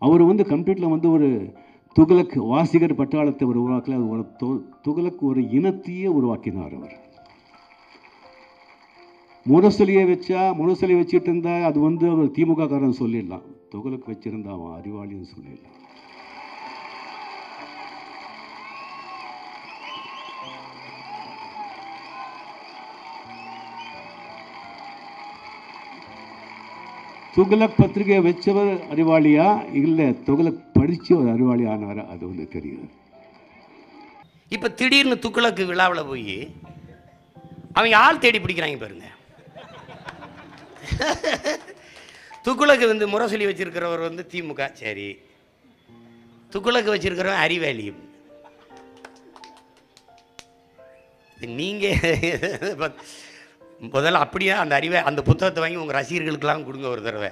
அவர் வந்து கம்ப்ளீட்டில் வந்து ஒரு துகலக் வாசிகர் பட்டாளத்தை ஒரு உருவாக்கல அது ஒரு து- துகலக் ஒரு இனத்தையே உருவாக்கினார் அவர் முரசொலியை வச்சா முரசொலி வச்சுட்டு இருந்தா அது வந்து அவர் திமுக காரன் சொல்லிடலாம் துகலுக்கு வச்சிருந்தா அவன் அறிவாளின்னு சொல்லிடலாம் துகலக் பத்திரிகையை வச்சவர் அறிவாளியா இல்லை துகலக் படிச்சு ஒரு அறிவாளி ஆனாரா அது வந்து தெரியுது இப்போ திடீர்னு துக்குளக்கு விழாவில் போய் அவங்க ஆள் தேடி பிடிக்கிறாங்க பாருங்க துக்குளக்கு வந்து முரசொலி வச்சிருக்கிறவர் வந்து திமுக சரி துக்குளக்கு வச்சிருக்கிறவன் அறிவாளி நீங்கள் முதல்ல அப்படியே அந்த அறிவை அந்த புத்தகத்தை வாங்கி உங்கள் ரசிகர்களுக்கெல்லாம் கொடுங்க ஒரு தடவை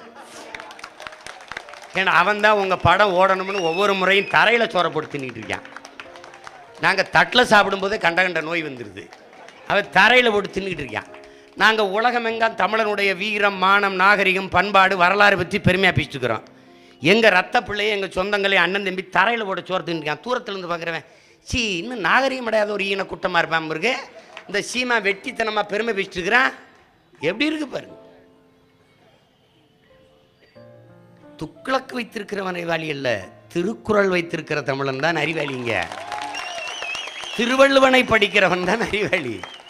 ஏன்னா அவன் தான் உங்கள் படம் ஓடணும்னு ஒவ்வொரு முறையும் தரையில் சோற போட்டு தின்னுட்டு இருக்கான் நாங்கள் தட்டில் சாப்பிடும்போதே கண்ட கண்ட நோய் வந்துடுது அவன் தரையில் போட்டு தின்னுக்கிட்டு இருக்கான் நாங்கள் உலகமெங்காம் தமிழனுடைய வீரம் மானம் நாகரிகம் பண்பாடு வரலாறு பற்றி பெருமையாக பேசிட்டு இருக்கிறோம் எங்கள் ரத்த பிள்ளையை எங்கள் சொந்தங்களே அண்ணன் தம்பி தரையில் போட்டு சோறு தின்னுருக்கான் தூரத்துலேருந்து பார்க்குறவன் சீ இன்னும் நாகரிகம் அடையாத ஒரு ஈன கூட்டமாக இருப்பான் இருக்கு இந்த சீமா வெட்டித்தனமாக பெருமை பேசிட்டு இருக்கிறான் எப்படி இருக்கு பாருங்க துக்ளக்கு வைத்திருக்கிறவன் அறிவாளி அல்ல திருக்குறள் வைத்திருக்கிற தமிழன் தான் அறிவாளிங்க திருவள்ளுவனை படிக்கிறவன் தான் அறிவாளி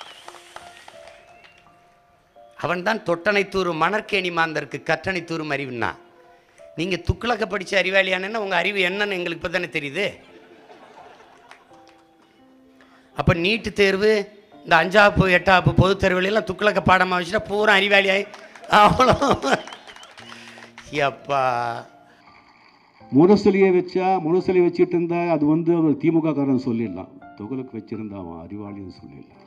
அவன் தான் தொட்டனை தூரும் மணற்கேணி மாந்தருக்கு கற்றனை தூரும் அறிவுன்னா நீங்கள் துக்ளக்க படித்த அறிவாளியானன்னா உங்கள் அறிவு என்னன்னு எங்களுக்கு இப்போ தானே தெரியுது அப்போ நீட்டு தேர்வு இந்த அஞ்சாப்பு எட்டாப்பு பொதுத் தேர்வுலாம் துக்ளக்க பாடமாக வச்சுட்டா பூரா அறிவாளியாய் அவ்வளோ எப்பா முரசொலியை வச்சா முரசொலி வச்சுட்டு இருந்தா அது வந்து அவர் திமுக காரன் சொல்லிடலாம் துகலுக்கு வச்சிருந்தா அவன் அறிவாளின்னு சொல்லிடலாம்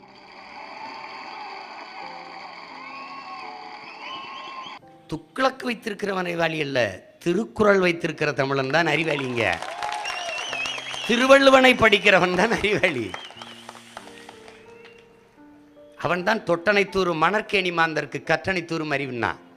துக்ளக்கு வைத்திருக்கிறவன் அறிவாளி அல்ல திருக்குறள் வைத்திருக்கிற தமிழன் தான் அறிவாளிங்க திருவள்ளுவனை படிக்கிறவன் தான் அறிவாளி அவன் தான் தொட்டனை தூரும் மணற்கேணி மாந்தருக்கு கற்றனை தூரும் அறிவுன்னா